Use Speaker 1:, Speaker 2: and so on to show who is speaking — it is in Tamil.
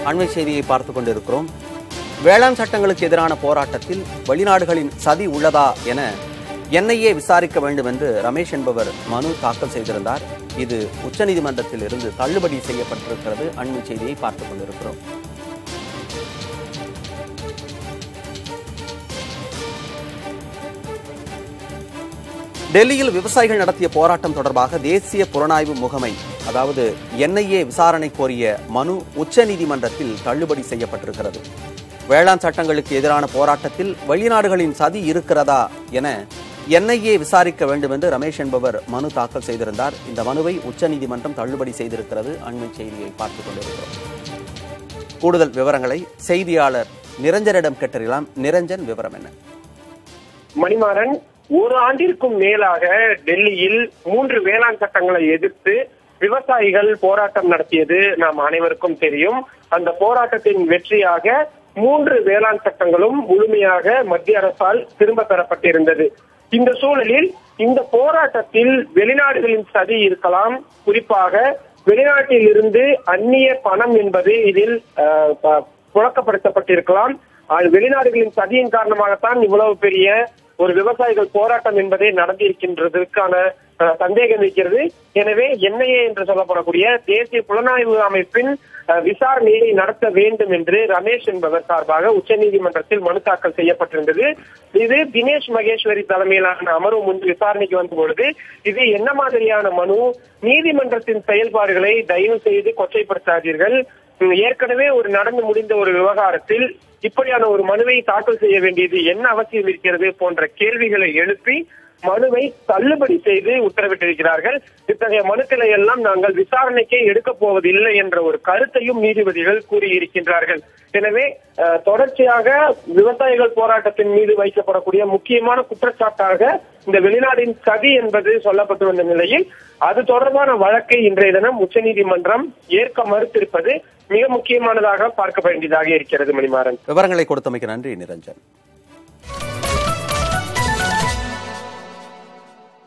Speaker 1: அண்மை செய்தியை பார்த்துக் கொண்டிருக்கிறோம் வேளாண் சட்டங்களுக்கு எதிரான போராட்டத்தில் வெளிநாடுகளின் சதி உள்ளதா என என்ஐஏ விசாரிக்க வேண்டும் என்று ரமேஷ் என்பவர் மனு தாக்கல் செய்திருந்தார் இது உச்சநீதிமன்றத்தில் இருந்து தள்ளுபடி செய்யப்பட்டிருக்கிறது அண்மை செய்தியை பார்த்துக் கொண்டிருக்கிறோம் டெல்லியில் விவசாயிகள் நடத்திய போராட்டம் தொடர்பாக தேசிய புலனாய்வு முகமை அதாவது என்ஐஏ விசாரணை கோரிய மனு உச்சநீதிமன்றத்தில் தள்ளுபடி செய்யப்பட்டிருக்கிறது வேளாண் சட்டங்களுக்கு எதிரான போராட்டத்தில் வெளிநாடுகளின் சதி இருக்கிறதா என என்ஐஏ விசாரிக்க வேண்டும் என்று ரமேஷ் என்பவர் மனு தாக்கல் செய்திருந்தார் இந்த மனுவை உச்சநீதிமன்றம் தள்ளுபடி செய்திருக்கிறது அண்மை செய்தியை பார்த்துக் கொண்டிருக்கிறோம் கூடுதல் விவரங்களை செய்தியாளர் நிரஞ்சனிடம் கேட்டறியலாம் நிரஞ்சன் விவரம் என்ன
Speaker 2: மணிமாறன் ஒரு ஆண்டிற்கும் மேலாக டெல்லியில் மூன்று வேளாண் சட்டங்களை எதிர்த்து விவசாயிகள் போராட்டம் நடத்தியது நாம் அனைவருக்கும் தெரியும் அந்த போராட்டத்தின் வெற்றியாக மூன்று வேளாண் சட்டங்களும் முழுமையாக மத்திய அரசால் திரும்ப பெறப்பட்டிருந்தது இந்த சூழலில் இந்த போராட்டத்தில் வெளிநாடுகளின் சதி இருக்கலாம் குறிப்பாக வெளிநாட்டில் இருந்து அந்நிய பணம் என்பது இதில் அஹ், ப- புழக்கப்படுத்தப்பட்டிருக்கலாம் அது வெளிநாடுகளின் சதியின் காரணமாகத்தான் இவ்வளவு பெரிய ஒரு விவசாயிகள் போராட்டம் என்பதே நடந்திருக்கின்றதற்கான அஹ், சந்தேகம் இருக்கிறது எனவே என்ஐஏ என்று சொல்லப்படக்கூடிய தேசிய புலனாய்வு அமைப்பின் அஹ், விசாரணையை நடத்த வேண்டும் என்று ரமேஷ் என்பவர் சார்பாக உச்சநீதிமன்றத்தில் மனு தாக்கல் செய்யப்பட்டிருந்தது இது தினேஷ் மகேஸ்வரி தலைமையிலான அமர்வு முன்பு விசாரணைக்கு வந்த பொழுது இது என்ன மாதிரியான மனு நீதிமன்றத்தின் செயல்பாடுகளை தயவு செய்து கொச்சைப்படுத்தாதீர்கள் உம், ஏற்கனவே ஒரு நடந்து முடிந்த ஒரு விவகாரத்தில் இப்படியான ஒரு மனுவை தாக்கல் செய்ய வேண்டியது என்ன அவசியம் இருக்கிறது போன்ற கேள்விகளை எழுப்பி மனுவை தள்ளுபடி செய்து உத்தரவிட்டிருக்கிறார்கள் இத்தகைய மனுக்களை எல்லாம் நாங்கள் விசாரணைக்கே எடுக்கப் போவதில்லை என்ற ஒரு கருத்தையும் நீதிபதிகள் கூறியிருக்கின்றார்கள் எனவே அஹ், தொடர்ச்சியாக விவசாயிகள் போராட்டத்தின் மீது வைக்கப்படக்கூடிய முக்கியமான குற்றச்சாட்டாக இந்த வெளிநாட்டின் சதி என்பது சொல்லப்பட்டு வந்த நிலையில் அது தொடர்பான வழக்கை இன்றைய தினம் உச்சநீதிமன்றம் ஏற்க மறுத்திருப்பது மிக முக்கியமானதாக பார்க்க வேண்டியதாக இருக்கிறது மணிமாறன்
Speaker 1: விவரங்களை கொடுத்தமைக்கு நன்றி நிரஞ்சன்